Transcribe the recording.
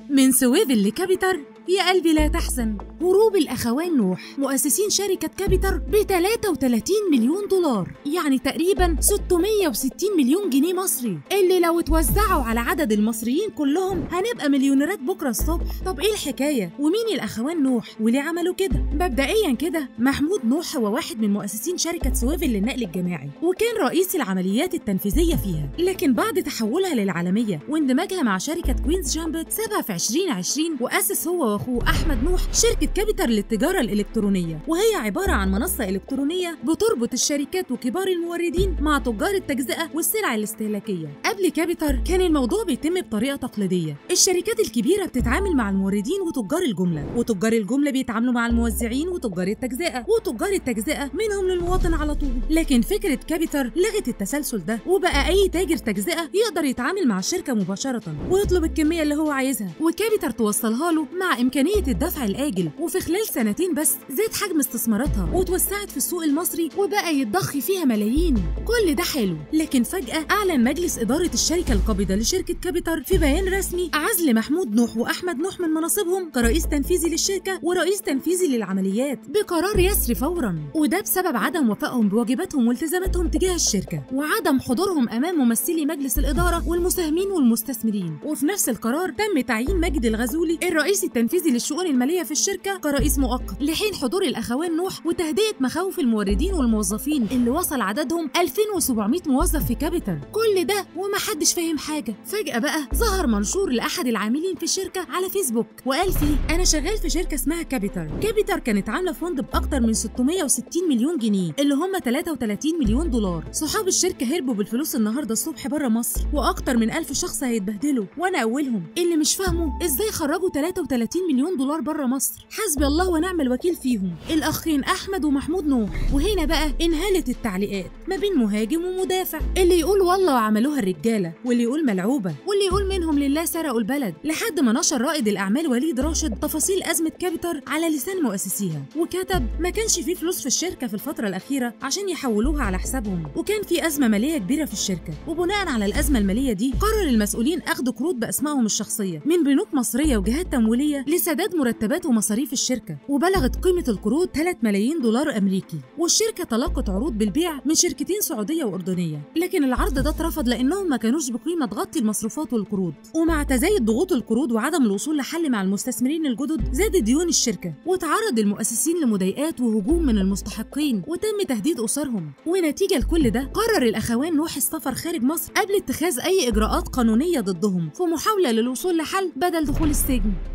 من سويفل لكابيتر يا قلبي لا تحزن هروب الأخوان نوح مؤسسين شركة كابيتر ب 33 مليون دولار يعني تقريبا 660 مليون جنيه مصري اللي لو اتوزعوا على عدد المصريين كلهم هنبقى مليونيرات بكرة الصبح طب ايه الحكاية ومين الأخوان نوح وليه عملوا كده مبدئيا كده محمود نوح هو واحد من مؤسسين شركة سويفل للنقل الجماعي وكان رئيس العمليات التنفيذية فيها لكن بعد تحولها للعالمية واندماجها مع شركة كوينز جامبت سابها في 2020 وأسس هو واخوه أحمد نوح شركة كابيتر للتجارة الإلكترونية وهي عبارة عن منصة إلكترونية بتربط الشركات وكبار الموردين مع تجار التجزئة والسلع الاستهلاكية قبل كابيتر كان الموضوع بيتم بطريقة تقليدية الشركات الكبيرة بتتعامل مع الموردين وتجار الجملة وتجار الجملة بيتعاملوا مع الموزعين وتجار التجزئة وتجار التجزئة منهم للمواطن على طول لكن فكرة كابيتر لغت التسلسل ده وبقى أي تاجر تجزئة يقدر يتعامل مع الشركة مباشرة ويطلب الكمية اللي هو عايزها وكابيتر توصلها له مع إمكانية الدفع الآجل وفي خلال سنتين بس زاد حجم استثماراتها وتوسعت في السوق المصري وبقى يتضخ فيها ملايين كل ده حلو لكن فجأة أعلن مجلس إدارة الشركة القابضة لشركة كابيتر في بيان رسمي عزل محمود نوح وأحمد نوح من مناصبهم كرئيس تنفيذي للشركة ورئيس تنفيذي للعمليات بقرار يسري فورا وده بسبب عدم وفائهم بواجباتهم والتزاماتهم تجاه الشركة وعدم حضورهم أمام ممثلي مجلس الإدارة والمساهمين والمستثمرين وفي نفس القرار تم تعيين مجد الغزولي الرئيس التنفيذي للشؤون المالية في الشركة كرئيس مؤقت لحين حضور الأخوان نوح وتهدئة مخاوف الموردين والموظفين اللي وصل عددهم 2700 موظف في كابيتال كل ده ومحدش فاهم حاجة فجأة بقى ظهر منشور لأحد العاملين في الشركة على فيسبوك وقال فيه أنا شغال في شركة اسمها كابيتال كابيتال كانت عاملة فند بأكتر من 660 مليون جنيه اللي هم 33 مليون دولار صحاب الشركة هربوا بالفلوس النهاردة الصبح بره مصر وأكتر من 1000 شخص هيتبهدلوا وأنا أولهم اللي مش فاهمه إزاي خرجوا 33 مليون دولار بره مصر حسبي الله ونعم الوكيل فيهم الأخين أحمد ومحمود نوح وهنا بقى انهالت التعليقات ما بين مهاجم ومدافع اللي يقول والله وعملوها الرجالة واللي يقول ملعوبة واللي يقول منهم لله سرقوا البلد لحد ما نشر رائد الأعمال وليد راشد تفاصيل أزمة كابيتر على لسان مؤسسيها وكتب ما كانش فيه فلوس في الشركة في الفترة الأخيرة عشان يحولوها على حسابهم وكان في أزمة مالية كبيرة في الشركة وبناء على الأزمة المالية دي قرر المسؤولين أخذ قروض بأسمائهم الشخصية من بنوك مصرية وجهات تمويلية لسداد مرتبات ومصاريف الشركة وبلغت قيمة القروض 3 ملايين دولار أمريكي والشركة تلقت عروض بالبيع من شركتين سعودية وأردنية لكن العرض ده اترفض لأنهم ما كانوش بقيمة تغطي المصروفات والقروض ومع تزايد ضغوط القروض وعدم الوصول لحل مع المستثمرين الجدد زادت ديون الشركة وتعرض المؤسسين لمضايقات وهجوم من المستحقين وتم تهديد أسرهم ونتيجة لكل ده قرر الأخوان نوح السفر خارج مصر قبل اتخاذ أي إجراءات قانونية ضدهم في محاولة للوصول لحل بدل دخول السجن